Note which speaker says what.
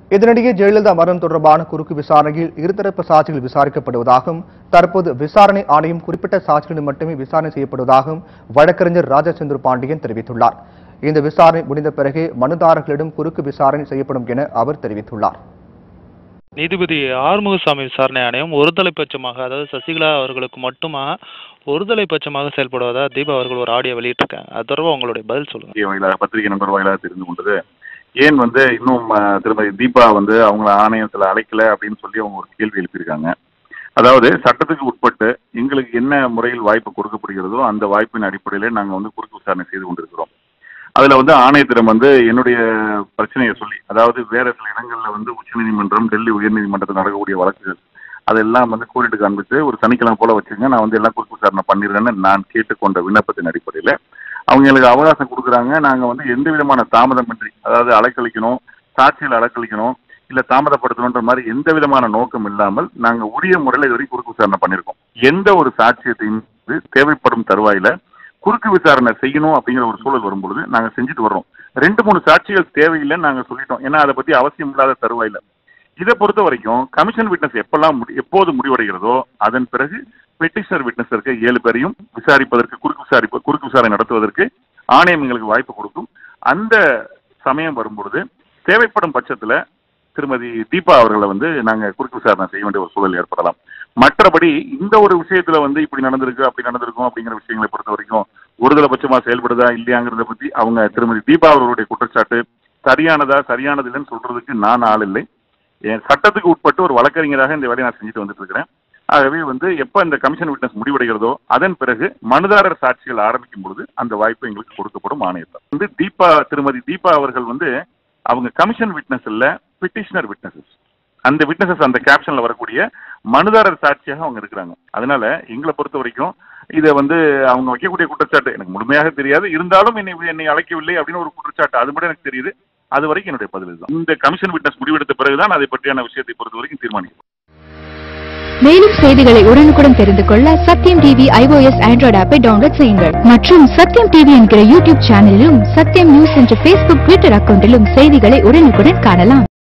Speaker 1: இதனிடையே ஜெயலலிதா மரணம் தொடர்பான குறுக்கு விசாரணையில் இருதரப்பு சாட்சிகள் விசாரிக்கப்படுவதாகவும் தற்போது விசாரணை ஆணையம் குறிப்பிட்ட சாட்சிகளில் மட்டுமே விசாரணை செய்யப்படுவதாகவும் வழக்கறிஞர் ராஜச்சந்திர பாண்டியன் தெரிவித்துள்ளார் இந்த விசாரணை முடிந்த பிறகே மனுதாரர்களிடம் குறுக்கு விசாரணை செய்யப்படும் என அவர் தெரிவித்துள்ளார்
Speaker 2: நீதிபதி ஆறுமுகசாமி விசாரணை ஆணையம் ஒருதலைப்பட்சமாக அதாவது சசிகலா அவர்களுக்கு மட்டுமா ஒருதலைப்பட்சமாக செயல்படுவதா தீபா அவர்கள் ஒரு ஆடியோ வெளியிட்டிருக்காங்க அது தொடர்பாக உங்களுடைய பதில் சொல்லுங்க
Speaker 3: பத்திரிகை வாயிலாக பத்திரிகை நண்பர் வாயிலாக தெரிந்து கொண்டது ஏன் வந்து இன்னும் அஹ், திருமதி தீபா வந்து அவங்கள ஆணையத்தில் அழைக்கல அப்படின்னு சொல்லி அவங்க ஒரு கேள்வி எழுப்பியிருக்காங்க அதாவது சட்டத்துக்கு உட்பட்டு எங்களுக்கு என்ன முறையில் வாய்ப்பு கொடுக்கப்படுகிறதோ அந்த வாய்ப்பின் அடிப்படையிலே நாங்கள் வந்து குறுக்கு விசாரணை செய்து கொண்டிருக்கிறோம் அதில் வந்து ஆணையத்திடம் வந்து என்னுடைய பிரச்சனையை சொல்லி அதாவது வேற சில இடங்களில் வந்து உச்சநீதிமன்றம் டெல்லி உயர்நீதிமன்றத்தில் நடக்கக்கூடிய வழக்குகள் அதெல்லாம் வந்து கோரிட்டு காண்பித்து ஒரு சனிக்கிழமை போல வச்சுங்க நான் வந்து எல்லாம் குறுக்கு விசாரணை பண்ணிடுறேன்னு நான் கேட்டுக்கொண்ட விண்ணப்பத்தின் அடிப்படையில் அவங்க எங்களுக்கு அவகாசம் கொடுக்குறாங்க நாங்கள் வந்து எந்த விதமான தாமதமின்றி அதாவது அலைக்கழிக்கணும் சாட்சியில் அலைக்கழிக்கணும் இல்லை தாமதப்படுத்தணுன்ற மாதிரி எந்த விதமான நோக்கம் இல்லாமல் நாங்கள் உரிய முறையில் இது வரைக்கும் குறுக்கு விசாரணை பண்ணியிருக்கோம் எந்த ஒரு சாட்சியத்தையும் வந்து தேவைப்படும் தருவாயில குறுக்கு விசாரணை செய்யணும் அப்படிங்கிற ஒரு சூழல் வரும்பொழுது நாங்கள் செஞ்சுட்டு வர்றோம் ரெண்டு மூணு சாட்சிகள் தேவையில்லைன்னு நாங்கள் சொல்லிட்டோம் ஏன்னா அதை பற்றி அவசியம் இல்லாத தருவாயில இதை பொறுத்த வரைக்கும் கமிஷன் விட்னஸ் எப்பெல்லாம் முடி- எப்போது முடிவடைகிறதோ அதன் பிறகு பெட்டிஷனர் விட்னஸ் இருக்க ஏழு பேரையும் விசாரிப்பதற்கு குறுக்கு விசாரிப்பு குறுக்கு விசாரணை நடத்துவதற்கு ஆணையம் எங்களுக்கு வாய்ப்பு கொடுக்கும் அந்த சமயம் வரும்பொழுது தேவைப்படும் பட்சத்துல திருமதி தீபா அவர்களை வந்து நாங்க குறுக்கு விசாரணை செய்ய வேண்டிய ஒரு சூழல் ஏற்படலாம் மற்றபடி இந்த ஒரு விஷயத்துல வந்து இப்படி நடந்திருக்கு அப்படி நடந்திருக்கும் அப்படிங்கிற விஷயங்களை பொறுத்த வரைக்கும் ஒருதலை பட்சமா செயல்படுதா இல்லையாங்கிறத பத்தி அவங்க திருமதி தீபா அவர்களுடைய குற்றச்சாட்டு சரியானதா சரியானது இல்லைன்னு சொல்றதுக்கு நான் ஆள் இல்லை என் சட்டத்துக்கு உட்பட்டு ஒரு வழக்கறிஞராக இந்த வேலையை நான் செஞ்சுட்டு வந்துட்டு இருக்கிறேன் ஆகவே வந்து எப்ப இந்த கமிஷன் விட்னஸ் முடிவடைகிறதோ அதன் பிறகு மனுதாரர் சாட்சிகள் ஆரம்பிக்கும் பொழுது அந்த வாய்ப்பு எங்களுக்கு கொடுக்கப்படும் ஆணையத்தால் வந்து தீபா திருமதி தீபா அவர்கள் வந்து அவங்க கமிஷன் விட்னஸ் இல்ல பிட்டிஷனர் விட்னஸஸ் அந்த விட்னஸஸ் அந்த கேப்ஷன்ல வரக்கூடிய மனுதாரர் சாட்சியாக அவங்க இருக்கிறாங்க அதனால எங்களை பொறுத்த வரைக்கும் இதை வந்து அவங்க வைக்கக்கூடிய குற்றச்சாட்டு எனக்கு முழுமையாக தெரியாது இருந்தாலும் என்னை என்னை அழைக்கவில்லை அப்படின்னு ஒரு குற்றச்சாட்டு அது மட்டும் எனக்கு தெரியுது அது வரைக்கும் என்னுடைய பதில் இதுதான் இந்த கமிஷன் விட்னஸ் முடிவெடுத்த பிறகுதான் அதை பற்றியான விஷயத்தை பொறுத்த வரைக்கும் தீர்மானிக்கும்
Speaker 4: மேலும் செய்திகளை உடனுக்குடன் தெரிந்து கொள்ள சத்யம் டிவி ஐஓஎஸ் ஆண்ட்ராய்டு ஆப்பை டவுன்லோட் செய்யுங்கள் மற்றும் சத்யம் டிவி என்கிற யூடியூப் சேனலிலும் சத்யம் நியூஸ் என்ற ஃபேஸ்புக் ட்விட்டர் அக்கவுண்டிலும் செய்திகளை உடனுக்குடன் காணலாம்